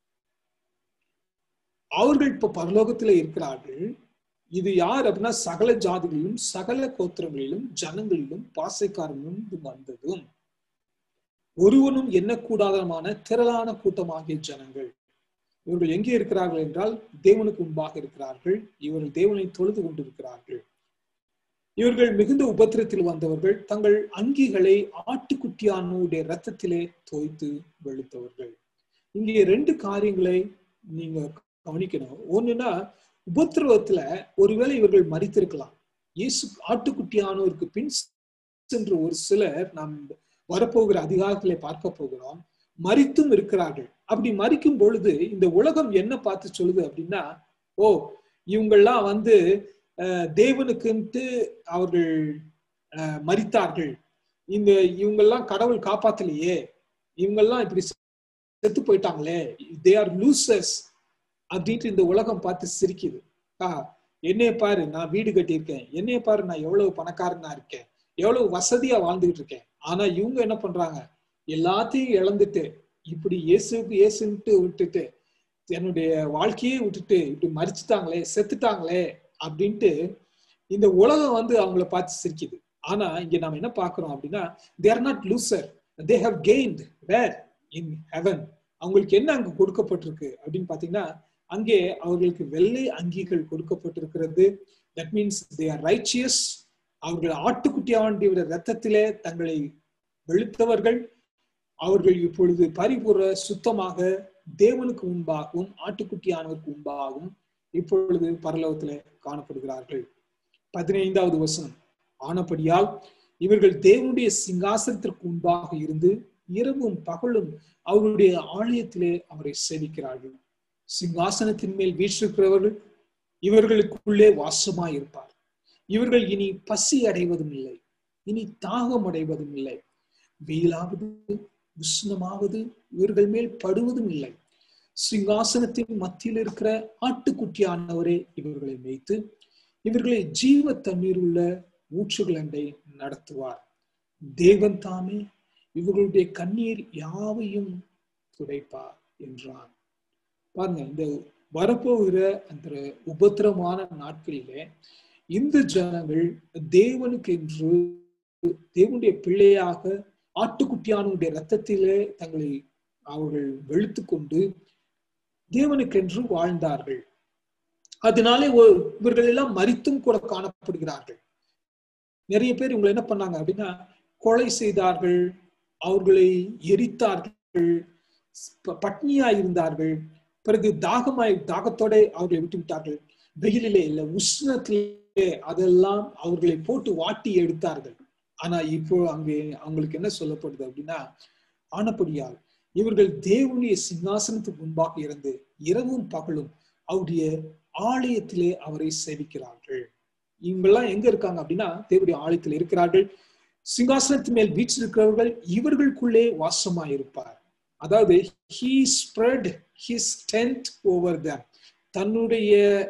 அவர்கள் இப்ப பரலோகத்துல இருக்கிறார்கள் இது யார் அப்படின்னா சகல ஜாதிகளிலும் சகல கோத்திரங்களிலும் ஜனங்களிலும் பாசைக்காரனும் வந்ததும் ஒருவனும் எண்ணக்கூடாதமான திரளான கூட்டமாகிய ஜனங்கள் இவர்கள் எங்கே இருக்கிறார்கள் என்றால் தேவனுக்கு முன்பாக இருக்கிறார்கள் இவர்கள் தேவனை தொழுது கொண்டிருக்கிறார்கள் இவர்கள் மிகுந்த உபத்திரத்தில் வந்தவர்கள் தங்கள் அங்கிகளை ஆட்டுக்குட்டியானுடைய ரத்தத்திலே தோய்த்து வெளுத்தவர்கள் இங்கே ரெண்டு காரியங்களை நீங்க கவனிக்கணும் ஒண்ணுன்னா உபத்திரவத்துல ஒருவேளை இவர்கள் மறித்திருக்கலாம் இயேசு ஆட்டுக்குட்டியானோருக்கு பின் சென்று ஒரு சிலர் நாம் வரப்போகிற அதிகாரத்திலே பார்க்க போகிறோம் மறித்தும் இருக்கிறார்கள் அப்படி மறிக்கும் பொழுது இந்த உலகம் என்ன பார்த்து சொல்லுது அப்படின்னா ஓ இவங்கெல்லாம் வந்து தேவனுக்குன்ட்டு அவர்கள் மறித்தார்கள் இந்த இவங்கெல்லாம் கடவுள் காப்பாத்தலையே இவங்கெல்லாம் இப்படி செத்து போயிட்டாங்களே தே ஆர் லூசஸ் அப்படின்ட்டு இந்த உலகம் பார்த்து சிரிக்குது ஆ என்னைய பாரு நான் வீடு கட்டியிருக்கேன் என்னைய பாரு நான் எவ்வளவு பணக்காரனா இருக்கேன் எவ்வளவு வசதியா வாழ்ந்துகிட்டு இருக்கேன் ஆனா இவங்க என்ன பண்றாங்க எல்லாத்தையும் இழந்துட்டு இப்படி இயேசுக்கு இயேசுன்ட்டு விட்டுட்டு என்னுடைய வாழ்க்கையே விட்டுட்டு இப்படி மறிச்சுட்டாங்களே செத்துட்டாங்களே அப்படின்ட்டு இந்த உலகம் வந்து அவங்கள பார்த்து சிரிக்குது ஆனா இங்க நாம என்ன பாக்குறோம் அப்படின்னா they're not loser they have gained where in heaven அவங்களுக்கு என்ன அங்க கொடுக்கப்பட்டிருக்கு அப்படின்னு பாத்தீங்கன்னா அங்கே அவர்களுக்கு வெள்ளை அங்கிகள் கொடுக்கப்பட்டிருக்கிறது that means they are righteous அவர்கள் ஆட்டுக்குட்டியாண்டியோட ரத்தத்திலே தங்களை வெளுத்தவர்கள் அவர்கள் இப்பொழுது பரிபூர்ண சுத்தமாக தேவனுக்கு முன்பாகவும் ஆட்டுக்குட்டியானவருக்கு முன்பாகவும் இப்பொழுது பரலோகத்துல காணப்படுகிறார்கள் பதினைந்தாவது வசனம் ஆனபடியால் இவர்கள் தேவனுடைய சிங்காசனத்திற்கு முன்பாக இருந்து இரவும் பகலும் அவருடைய ஆலயத்திலே அவரை சேவிக்கிறார்கள் சிங்காசனத்தின் மேல் வீற்றிருக்கிறவர்கள் இவர்களுக்குள்ளே வாசமாய் இருப்பார் இவர்கள் இனி பசி அடைவதும் இல்லை இனி தாகம் அடைவதும் இல்லை வெயிலாவது உஷ்ணமாவது இவர்கள் மேல் படுவதும் இல்லை சிங்காசனத்தின் மத்தியில் இருக்கிற ஆட்டுக்குட்டியானவரே இவர்களை மேய்த்து இவர்களை ஜீவ தண்ணீர் உள்ள ஊற்றுகள் அண்டை நடத்துவார் தேவன் தாமே இவர்களுடைய கண்ணீர் யாவையும் துடைப்பார் என்றான் பாருங்க இந்த வரப்போகிற அந்த உபத்திரமான நாட்களிலே இந்த ஜனங்கள் தேவனுக்கு என்று தேவனுடைய பிள்ளையாக ஆட்டுக்குட்டியானுடைய ரத்தத்திலே தங்களை அவர்கள் வெளுத்து கொண்டு தேவனுக்கென்று வாழ்ந்தார்கள் அதனாலே இவர்கள் எல்லாம் மறித்தும் கூட காணப்படுகிறார்கள் நிறைய பேர் இவங்களை என்ன பண்ணாங்க அப்படின்னா கொலை செய்தார்கள் அவர்களை எரித்தார்கள் பட்னியா இருந்தார்கள் பிறகு தாகமாய் தாகத்தோட அவர்களை விட்டு விட்டார்கள் வெயிலிலே இல்ல உஷ்ணத்திலே அதெல்லாம் அவர்களை போட்டு வாட்டி எடுத்தார்கள் ஆனா இப்போ அங்கே அவங்களுக்கு என்ன சொல்லப்படுது அப்படின்னா ஆனப்படியால் இவர்கள் தேவனுடைய சிங்காசனத்துக்கு முன்பாக இருந்து இரவும் பகலும் அவருடைய ஆலயத்திலே அவரை சேவிக்கிறார்கள் இவங்கெல்லாம் எங்க இருக்காங்க அப்படின்னா தேவனுடைய ஆலயத்தில் இருக்கிறார்கள் சிங்காசனத்து மேல் வீற்றிருக்கிறவர்கள் இவர்களுக்குள்ளே வாசமா இருப்பார் அதாவது he spread his tent over the தன்னுடைய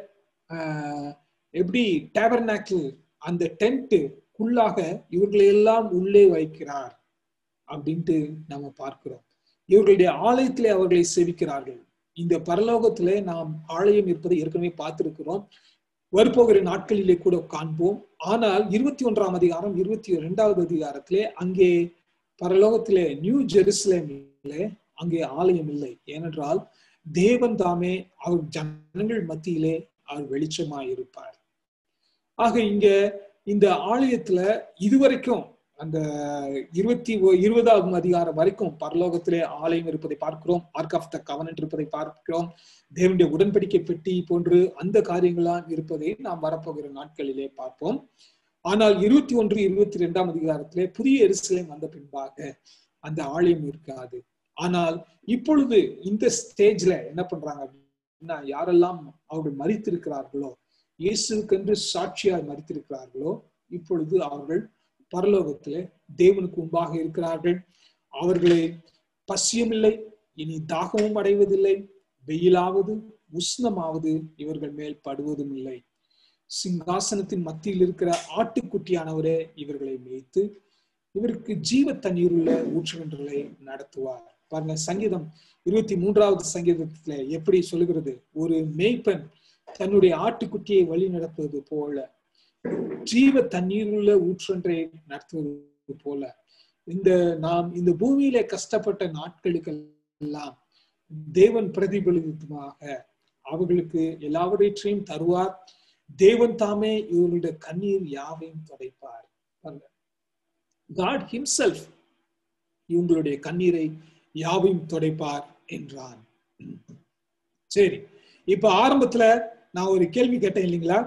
எப்படி டேபர்னாக்கிள் அந்த டென்ட்டுக்குள்ளாக இவர்களை எல்லாம் உள்ளே வைக்கிறார் அப்படின்ட்டு நம்ம பார்க்கிறோம் இவர்களுடைய ஆலயத்திலே அவர்களை சேவிக்கிறார்கள் இந்த பரலோகத்திலே நாம் ஆலயம் இருப்பதை ஏற்கனவே பார்த்திருக்கிறோம் வரப்போகிற நாட்களிலே கூட காண்போம் ஆனால் இருபத்தி ஒன்றாம் அதிகாரம் இருபத்தி இரண்டாவது அதிகாரத்திலே அங்கே பரலோகத்திலே நியூ ஜெருசலேமிலே அங்கே ஆலயம் இல்லை ஏனென்றால் தேவன் தாமே அவர் ஜனங்கள் மத்தியிலே அவர் வெளிச்சமாய் இருப்பார் ஆக இங்க இந்த ஆலயத்துல இதுவரைக்கும் அந்த இருபத்தி இருபதாவது அதிகாரம் வரைக்கும் பரலோகத்திலே ஆலயம் இருப்பதை பார்க்கிறோம் ஆர்க் ஆஃப் த கவனன்ட் இருப்பதை பார்க்கிறோம் தேவனுடைய உடன்படிக்கை பெட்டி போன்று அந்த காரியங்களாம் இருப்பதை நாம் வரப்போகிற நாட்களிலே பார்ப்போம் ஆனால் இருபத்தி ஒன்று இருபத்தி ரெண்டாம் அதிகாரத்திலே புதிய எரிசலேம் வந்த பின்பாக அந்த ஆலயம் இருக்காது ஆனால் இப்பொழுது இந்த ஸ்டேஜ்ல என்ன பண்றாங்க அப்படின்னா யாரெல்லாம் அவர்கள் மறித்திருக்கிறார்களோ இயேசுக்கென்று சாட்சியாய் மறித்திருக்கிறார்களோ இப்பொழுது அவர்கள் பரலோகத்திலே தேவனுக்கு முன்பாக இருக்கிறார்கள் அவர்களை பசியும் இல்லை இனி தாகமும் அடைவதில்லை வெயிலாவது உஷ்ணமாவது இவர்கள் மேல் படுவதும் இல்லை சிங்காசனத்தின் மத்தியில் இருக்கிற ஆட்டுக்குட்டியானவரே இவர்களை மேய்த்து இவருக்கு ஜீவ தண்ணீருள்ள ஊற்றுகின்றலை நடத்துவார் பாருங்க சங்கீதம் இருபத்தி மூன்றாவது சங்கீதத்துல எப்படி சொல்லுகிறது ஒரு மேய்ப்பன் தன்னுடைய ஆட்டுக்குட்டியை வழி நடத்துவது போல ஜீவ தண்ணீருள்ள ஊற்றொன்றை நடத்துவது போல இந்த நாம் இந்த பூமியில கஷ்டப்பட்ட நாட்களுக்கு எல்லாம் தேவன் பிரதிபலித்தமாக அவர்களுக்கு எல்லாவற்றையும் தருவார் தேவன் தாமே இவர்களுடைய கண்ணீர் யாவையும் துடைப்பார் காட் ஹிம்செல்ஃப் இவங்களுடைய கண்ணீரை யாவையும் துடைப்பார் என்றான் சரி இப்ப ஆரம்பத்துல நான் ஒரு கேள்வி கேட்டேன் இல்லைங்களா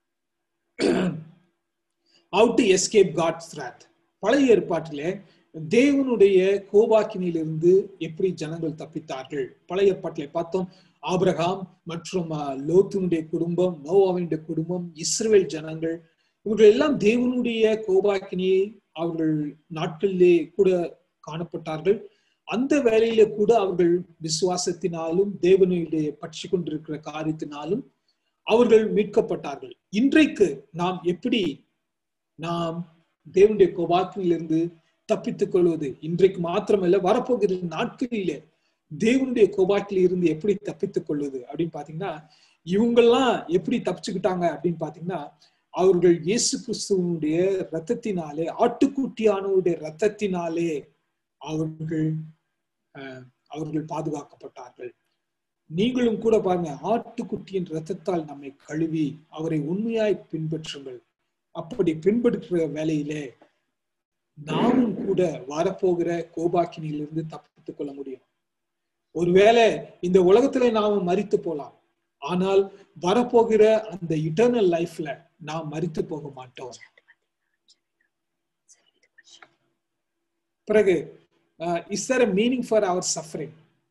how to escape God's wrath பழைய ஏற்பாட்டிலே தேவனுடைய கோபாக்கினிலிருந்து எப்படி ஜனங்கள் தப்பித்தார்கள் பழைய ஏற்பாட்டிலே பார்த்தோம் ஆபிரகாம் மற்றும் லோத்தினுடைய குடும்பம் நோவாவினுடைய குடும்பம் இஸ்ரேல் ஜனங்கள் இவர்கள் எல்லாம் தேவனுடைய கோபாக்கினியை அவர்கள் நாட்களிலே கூட காணப்பட்டார்கள் அந்த வேலையில கூட அவர்கள் விசுவாசத்தினாலும் தேவனுடைய பற்றி கொண்டிருக்கிற காரியத்தினாலும் அவர்கள் மீட்கப்பட்டார்கள் இன்றைக்கு நாம் எப்படி நாம் தேவனுடைய கோபாக்கினிலிருந்து தப்பித்துக் கொள்வது இன்றைக்கு மாத்திரமல்ல வரப்போகிற நாட்களிலே தேவனுடைய கோபாக்கில இருந்து எப்படி தப்பித்துக் கொள்வது அப்படின்னு பாத்தீங்கன்னா இவங்கெல்லாம் எப்படி தப்பிச்சுக்கிட்டாங்க அப்படின்னு பாத்தீங்கன்னா அவர்கள் இயேசு கிறிஸ்துவனுடைய ரத்தத்தினாலே ஆட்டுக்குட்டியானவருடைய ரத்தத்தினாலே அவர்கள் அவர்கள் பாதுகாக்கப்பட்டார்கள் நீங்களும் கூட பாருங்க ஆட்டுக்குட்டியின் ரத்தத்தால் நம்மை கழுவி அவரை உண்மையாய் பின்பற்றுங்கள் அப்படி பின்பற்றுற வேலையிலே நாமும் கூட வரப்போகிற கோபாக்கினிலிருந்து தப்பித்துக் கொள்ள முடியும் ஒருவேளை இந்த உலகத்துல நாம மறித்து போலாம் ஆனால் வரப்போகிற அந்த இட்டர்னல் லைஃப்ல நாம் மறித்து போக மாட்டோம் பிறகு is there meaning for our suffering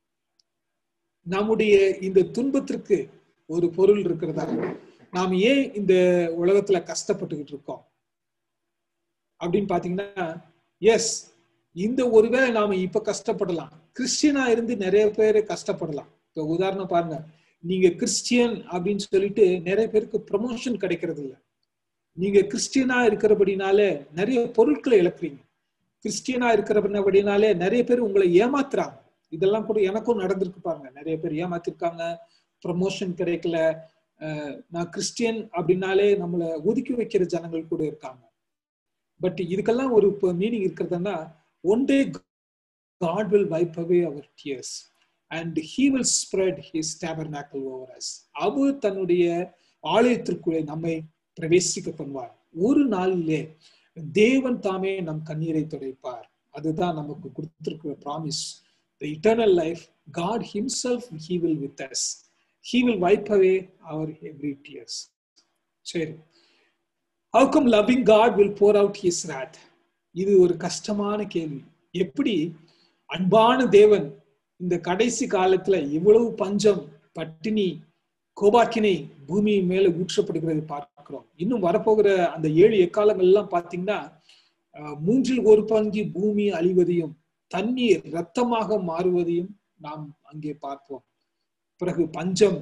நம்முடைய இந்த துன்பத்திற்கு ஒரு பொருள் இருக்கிறதா நாம் ஏன் இந்த உலகத்துல கஷ்டப்பட்டுக்கிட்டு இருக்கோம் அப்படின்னு பாத்தீங்கன்னா எஸ் இந்த ஒருவேளை நாம இப்ப கஷ்டப்படலாம் கிறிஸ்டியனா இருந்து நிறைய பேர் கஷ்டப்படலாம் இப்ப உதாரணம் பாருங்க நீங்க கிறிஸ்டியன் அப்படின்னு சொல்லிட்டு நிறைய பேருக்கு ப்ரமோஷன் கிடைக்கிறது இல்ல நீங்க கிறிஸ்டியனா இருக்கிறபடினால நிறைய பொருட்களை இழக்கிறீங்க கிறிஸ்டியனா இருக்கிறபடினாலே நிறைய பேர் உங்களை ஏமாத்துறாங்க இதெல்லாம் கூட எனக்கும் நடந்திருக்கு பாருங்க நிறைய பேர் ஏமாத்திருக்காங்க ப்ரமோஷன் கிடைக்கல நான் கிறிஸ்டியன் அப்படின்னாலே நம்மளை ஒதுக்கி வைக்கிற ஜனங்கள் கூட இருக்காங்க பட் இதுக்கெல்லாம் ஒரு மீனிங் இருக்கிறதுனா one day God will wipe away our tears and he will spread his tabernacle over us அவர் தன்னுடைய ஆலயத்திற்குள்ளே நம்மை பிரவேசிக்க பண்ணுவார் ஒரு நாளிலே தேவன் தாமே நம் கண்ணீரை துடைப்பார் அதுதான் நமக்கு கொடுத்திருக்கிற promise the eternal life God himself he will with us he will wipe away our every tears சரி how come loving God will pour out his wrath இது ஒரு கஷ்டமான கேள்வி எப்படி அன்பான தேவன் இந்த கடைசி காலத்துல இவ்வளவு பஞ்சம் பட்டினி கோபாக்கினை பூமி மேல ஊற்றப்படுகிறது பார்க்கிறோம் இன்னும் வரப்போகிற அந்த ஏழு எக்காலங்கள் எல்லாம் பாத்தீங்கன்னா மூன்றில் ஒரு பங்கு பூமி அழிவதையும் தண்ணீர் ரத்தமாக மாறுவதையும் நாம் அங்கே பார்ப்போம் பிறகு பஞ்சம்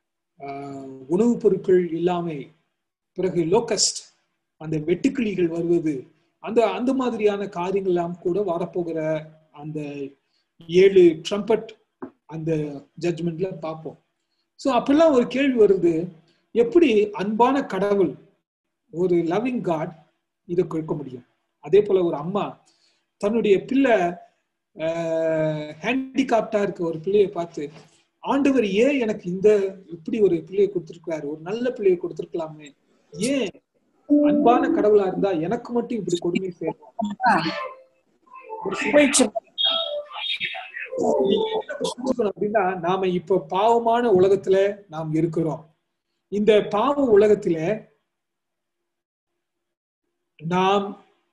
உணவுப் பொருட்கள் இல்லாமை பிறகு லோக்கஸ்ட் அந்த வெட்டுக்கிளிகள் வருவது அந்த அந்த மாதிரியான காரியங்கள் எல்லாம் கூட வரப்போகிற அந்த ஏழு ட்ரம்பட் அந்த ஜட்மெண்ட்ல பார்ப்போம் ஸோ அப்பெல்லாம் ஒரு கேள்வி வருது எப்படி அன்பான கடவுள் ஒரு லவ்விங் காட் இதை கொடுக்க முடியும் அதே போல ஒரு அம்மா தன்னுடைய பிள்ளை ஹேண்டிகாப்டா இருக்க ஒரு பிள்ளைய பார்த்து ஆண்டவர் ஏன் எனக்கு இந்த இப்படி ஒரு பிள்ளையை கொடுத்திருக்கிறாரு ஒரு நல்ல பிள்ளையை கொடுத்திருக்கலாமே ஏன் அன்பான கடவுளா இருந்தா எனக்கு மட்டும் இப்படி கொடுமை செய்யணும் அப்படின்னா நாம இப்ப பாவமான உலகத்துல நாம் இருக்கிறோம் இந்த பாவ உலகத்துல நாம்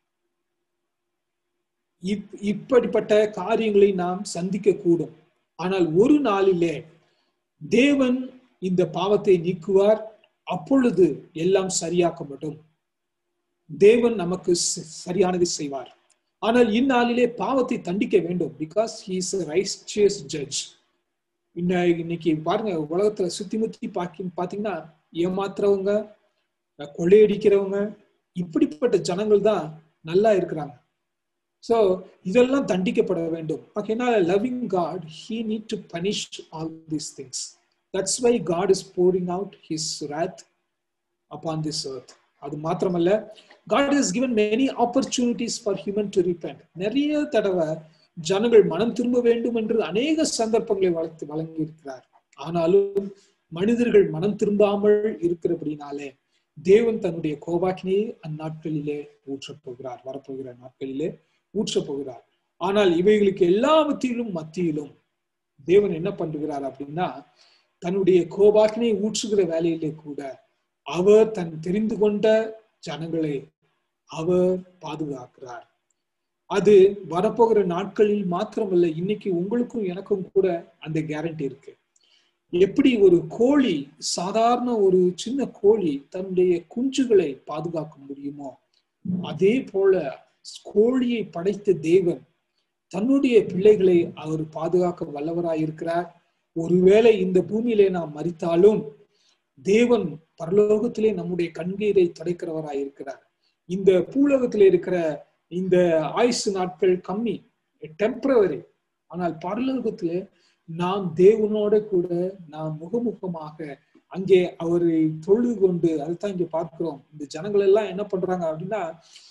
இப்படிப்பட்ட காரியங்களை நாம் சந்திக்க கூடும் ஆனால் ஒரு நாளிலே தேவன் இந்த பாவத்தை நீக்குவார் அப்பொழுது எல்லாம் சரியாக்கப்படும் தேவன் நமக்கு சரியானதை செய்வார் ஆனால் இந்நாளிலே பாவத்தை தண்டிக்க வேண்டும் because he is righteous judge இன்ன இன்னைக்கு பாருங்க உலகத்துல சுத்தி முத்தி பாக்கி பாத்தீங்கன்னா ஏமாத்துறவங்க அஹ் கொள்ளையடிக்கிறவங்க இப்படிப்பட்ட ஜனங்கள் தான் நல்லா இருக்கிறாங்க சோ இதெல்லாம் தண்டிக்கப்பட வேண்டும் ஆகையினால loving God he need to punish all these things that's why God is pouring out his wrath upon this earth அது மாத்திரமல்ல God is given many opportunities for human to repent நிறைய தடவை ஜனங்கள் மனம் திரும்ப வேண்டும் என்று அநேக சந்தர்ப்பங்களை வளர்த்து வழங்கி இருக்கிறார் ஆனாலும் மனிதர்கள் மனம் திரும்பாமல் இருக்கிறபடினாலே தேவன் தன்னுடைய கோபாக்கினையை அந்நாட்களிலே ஊற்றப் போகிறார் வரப்போகிற நாட்களிலே ஊற்றப் போகிறார் ஆனால் இவைகளுக்கு எல்லாவற்றிலும் மத்தியிலும் தேவன் என்ன பண்ணுகிறார் அப்படின்னா தன்னுடைய கோபாக்கினை ஊற்றுகிற வேலையிலே கூட அவர் தன் தெரிந்து கொண்ட ஜனங்களை அவர் பாதுகாக்கிறார் அது வரப்போகிற நாட்களில் மாத்திரமல்ல இன்னைக்கு உங்களுக்கும் எனக்கும் கூட அந்த கேரண்டி இருக்கு எப்படி ஒரு கோழி சாதாரண ஒரு சின்ன கோழி தன்னுடைய குஞ்சுகளை பாதுகாக்க முடியுமோ அதே போல கோழியை படைத்த தேவன் தன்னுடைய பிள்ளைகளை அவர் பாதுகாக்க வல்லவராயிருக்கிறார் ஒருவேளை இந்த பூமியிலே நாம் மறித்தாலும் தேவன் பரலோகத்திலே நம்முடைய கண்ணீரை துடைக்கிறவராயிருக்கிறார் இந்த பூலோகத்திலே இருக்கிற இந்த ஆயுசு நாட்கள் கம்மி டெம்பரவரி ஆனால் பரலோகத்திலே நாம் தேவனோட கூட நாம் முகமுகமாக அங்கே அவரை தொழுது கொண்டு அதுதான் இங்க பார்க்கிறோம் இந்த ஜனங்கள் எல்லாம் என்ன பண்றாங்க அப்படின்னா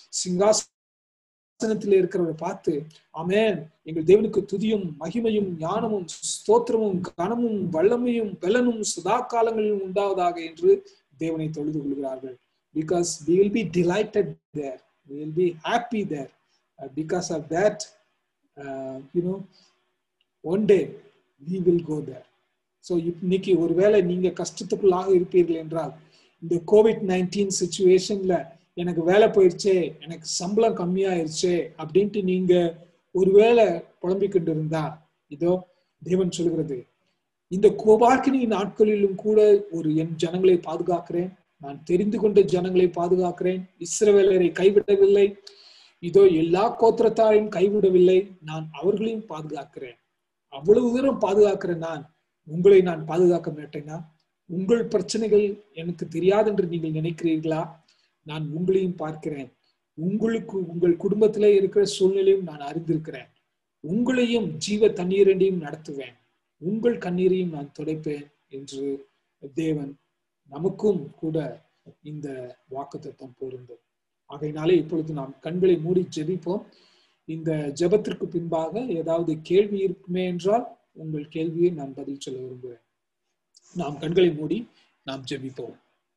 சிங்காசனத்தில் இருக்கிறவரை பார்த்து ஆமென் எங்கள் தேவனுக்கு துதியும் மகிமையும் ஞானமும் ஸ்தோத்திரமும் கனமும் வல்லமையும் பலனும் சதா காலங்களிலும் உண்டாவதாக என்று தேவனை தொழுது கொள்கிறார்கள் because we will be delighted there we will be happy there uh, because of that uh, you know one day we will go there so இன்னைக்கு ஒருவேளை நீங்க கஷ்டத்துக்குள்ளாக இருப்பீர்கள் என்றால் இந்த கோவிட் நைன்டீன் சுச்சுவேஷன்ல எனக்கு வேலை போயிடுச்சே எனக்கு சம்பளம் கம்மியாயிருச்சே அப்படின்ட்டு நீங்க ஒருவேளை புலம்பிக்கிட்டு இருந்தா இதோ தேவன் சொல்கிறது இந்த கோபாக்கினி நாட்களிலும் கூட ஒரு என் ஜனங்களை பாதுகாக்கிறேன் நான் தெரிந்து கொண்ட ஜனங்களை பாதுகாக்கிறேன் இஸ்ரவேலரை கைவிடவில்லை இதோ எல்லா கோத்திரத்தாரையும் கைவிடவில்லை நான் அவர்களையும் பாதுகாக்கிறேன் அவ்வளவு தூரம் பாதுகாக்கிற நான் உங்களை நான் பாதுகாக்க மாட்டேனா உங்கள் பிரச்சனைகள் எனக்கு தெரியாது என்று நீங்கள் நினைக்கிறீர்களா நான் உங்களையும் பார்க்கிறேன் உங்களுக்கு உங்கள் குடும்பத்திலே இருக்கிற சூழ்நிலையும் நான் அறிந்திருக்கிறேன் உங்களையும் ஜீவ தண்ணீரண்டையும் நடத்துவேன் உங்கள் கண்ணீரையும் நான் துடைப்பேன் என்று தேவன் நமக்கும் கூட இந்த வாக்குத்தத்தம் பொருந்தும் ஆகையினாலே இப்பொழுது நாம் கண்களை மூடி ஜெபிப்போம் இந்த ஜெபத்திற்கு பின்பாக ஏதாவது கேள்வி இருக்குமே என்றால் உங்கள் கேள்வியை நான் பதில் சொல்ல விரும்புகிறேன் நாம் கண்களை மூடி நாம் ஜெபிப்போம்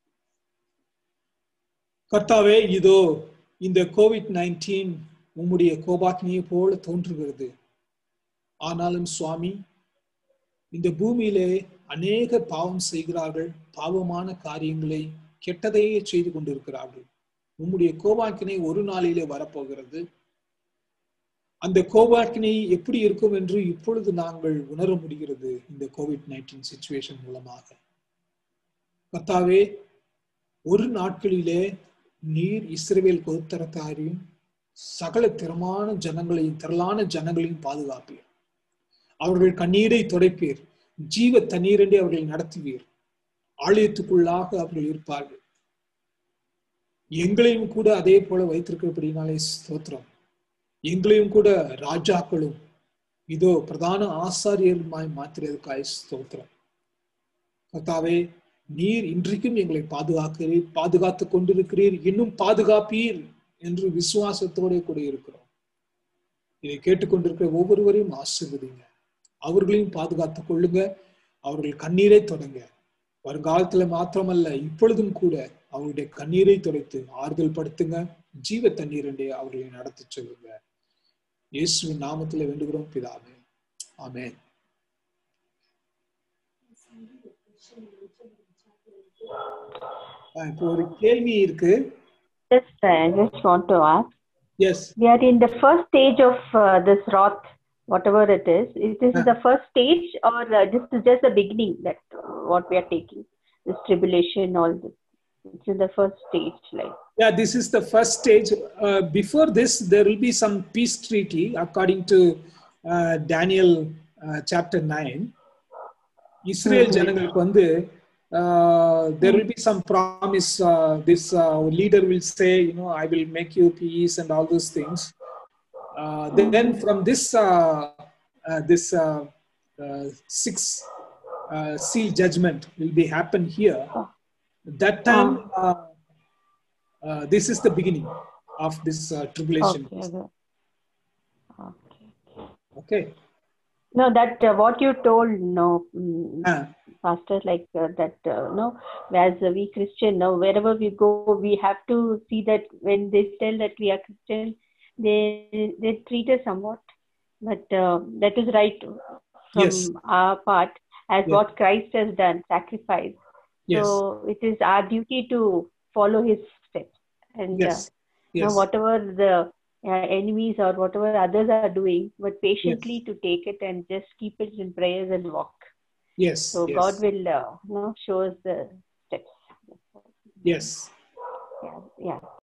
கர்த்தாவே இதோ இந்த கோவிட் நைன்டீன் உம்முடைய கோபாக்னியை போல தோன்றுகிறது ஆனாலும் சுவாமி இந்த பூமியிலே அநேக பாவம் செய்கிறார்கள் பாவமான காரியங்களை கெட்டதையே செய்து கொண்டிருக்கிறார்கள் உம்முடைய கோபாக்கினை ஒரு நாளிலே வரப்போகிறது அந்த கோபாக்கினை எப்படி இருக்கும் என்று இப்பொழுது நாங்கள் உணர முடிகிறது இந்த கோவிட் நைன்டீன் சுச்சுவேஷன் மூலமாக கத்தாவே ஒரு நாட்களிலே நீர் இஸ்ரேல் கோத்தரத்தாரையும் சகல திறமான ஜனங்களையும் திரளான ஜனங்களையும் பாதுகாப்பீர் அவர்கள் கண்ணீரை துடைப்பீர் ஜீவ தண்ணீரண்டே அவர்களை நடத்துவீர் ஆலயத்துக்குள்ளாக அவர்கள் இருப்பார்கள் எங்களையும் கூட அதே போல வைத்திருக்கிறபடினாலே ஸ்தோத்திரம் எங்களையும் கூட ராஜாக்களும் இதோ பிரதான ஆசாரியருமாய் மாத்திரதுக்காய் ஸ்தோத்திரம் கர்த்தாவே நீர் இன்றைக்கும் எங்களை பாதுகாக்கிறீர் பாதுகாத்துக் கொண்டிருக்கிறீர் இன்னும் பாதுகாப்பீர் என்று விசுவாசத்தோட கூட இருக்கிறோம் இதை கேட்டுக்கொண்டிருக்கிற ஒவ்வொருவரையும் ஆசிர்வதிங்க அவர்களையும் பாதுகாத்துக் கொள்ளுங்க அவர்கள் கண்ணீரை தொடங்க வருங்காலத்துல மாத்திரமல்ல இப்பொழுதும் கூட அவருடைய கண்ணீரை துடைத்து ஆறுதல் படுத்துங்க ஜீவ தண்ணீரண்டே அவர்களை நடத்தி சொல்லுங்க இயேசுவின் நாமத்துல வேண்டுகிறோம் பிதாவே ஆமென் இப்போ ஒரு கேள்வி இருக்கு Just, I just want to ask. Yes We are in the first stage of uh, this wrath, whatever it is. Is this Yeah. the first stage, or uh, this is just the beginning? That uh, what we are taking, this tribulation, all this. It's in the first stage, like. Yeah, this is the first stage. Uh, before this, there will be some peace treaty according to uh, Daniel uh, chapter 9. Israel Mhm. ஜனங்களுக்கு வந்து there will be some promise uh, this uh, leader will say you know i will make you peace and all those things uh, then from this uh, uh, this uh, uh, six uh, seal judgment will be happen here that time uh, uh, this is the beginning of this uh, tribulation Okay. okay. Okay. okay No, that uh, what you told, no, mm, Ah, pastor, like uh, that, uh, no, as uh, we Christian, no, wherever we go, we have to see that when they tell that we are Christian, they they treat us somewhat, but uh, that is right from Yes. our part, as Yeah. what Christ has done, sacrifice. yes So it is our duty to follow His steps, and uh, yes Now, yes whatever the uh, enemies or whatever others are doing, but patiently to take it and just keep it in prayers and walk. yes So yes, God will, uh, you know, show us the steps. yes Yeah, yeah.